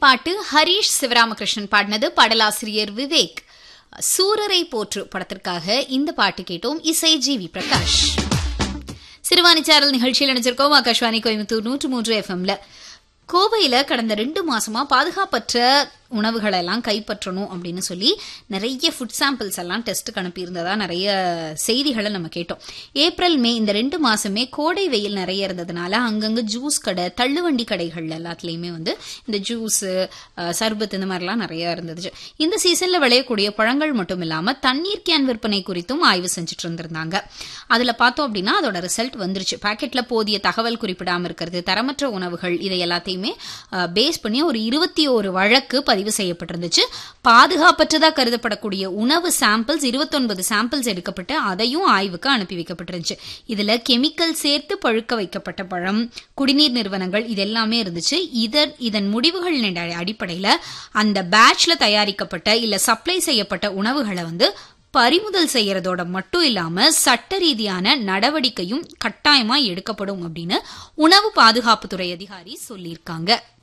பாட்டு ஹரீஷ் சிவராமகிருஷ்ணன் பாடினது பாடலாசிரியர் விவேக் சூரரை போற்று படத்திற்காக இந்த பாட்டு கேட்டோம் இசை ஜி வி பிரகாஷ் சிறுவாணிச்சாரல் நிகழ்ச்சியில் நினைச்சிருக்கோம் ஆகாஷ்வாணி கோயம்புத்தூர் நூற்று மூன்று எஃப்எம்ல கோவையில கடந்த ரெண்டு மாசமா பாதுகாப்பற்ற உணவுகளை எல்லாம் கைப்பற்றணும் அப்படின்னு சொல்லி நிறைய ஃபுட் சாம்பிள்ஸ் எல்லாம் டெஸ்ட்டுக்கு அனுப்பியிருந்ததா நிறைய செய்திகளை நம்ம கேட்டோம் ஏப்ரல் மே இந்த ரெண்டு மாசமே கோடை வெயில் நிறைய இருந்ததுனால அங்கங்க ஜூஸ் கடை தள்ளுவண்டி கடைகள் எல்லாத்துலயுமே வந்து இந்த ஜூஸ் சர்பத் இந்த மாதிரிலாம் நிறைய இருந்துச்சு இந்த சீசன்ல விளையக்கூடிய பழங்கள் மட்டும் இல்லாம தண்ணீர் கேன் விற்பனை குறித்தும் ஆய்வு செஞ்சுட்டு இருந்திருந்தாங்க அதுல பார்த்தோம் அப்படின்னா அதோட ரிசல்ட் வந்துருச்சு பாக்கெட்ல போதிய தகவல் குறிப்பிடாம இருக்கிறது தரமற்ற உணவுகள் இதை எல்லாத்தையுமே பேஸ் பண்ணி ஒரு இருபத்தி ஒரு வழக்கு பதிவு செய்யப்பட்டிருந்துச்சு பாதுகாப்பற்றதா கருதப்படக்கூடிய உணவு சாம்பிள்ஸ் இருபத்தொன்பது சாம்பிள்ஸ் எடுக்கப்பட்டு அதையும் ஆய்வுக்கு அனுப்பி வைக்கப்பட்டிருந்துச்சு இதுல கெமிக்கல் சேர்த்து பழுக்க வைக்கப்பட்ட பழம் குடிநீர் நிறுவனங்கள் இது எல்லாமே இருந்துச்சு இதன் இதன் முடிவுகளின் அடிப்படையில அந்த பேட்ச்ல தயாரிக்கப்பட்ட இல்ல சப்ளை செய்யப்பட்ட உணவுகளை வந்து பறிமுதல் செய்யறதோட மட்டும் இல்லாம சட்ட ரீதியான நடவடிக்கையும் கட்டாயமா எடுக்கப்படும் அப்படின்னு உணவு பாதுகாப்புத்துறை அதிகாரி சொல்லியிருக்காங்க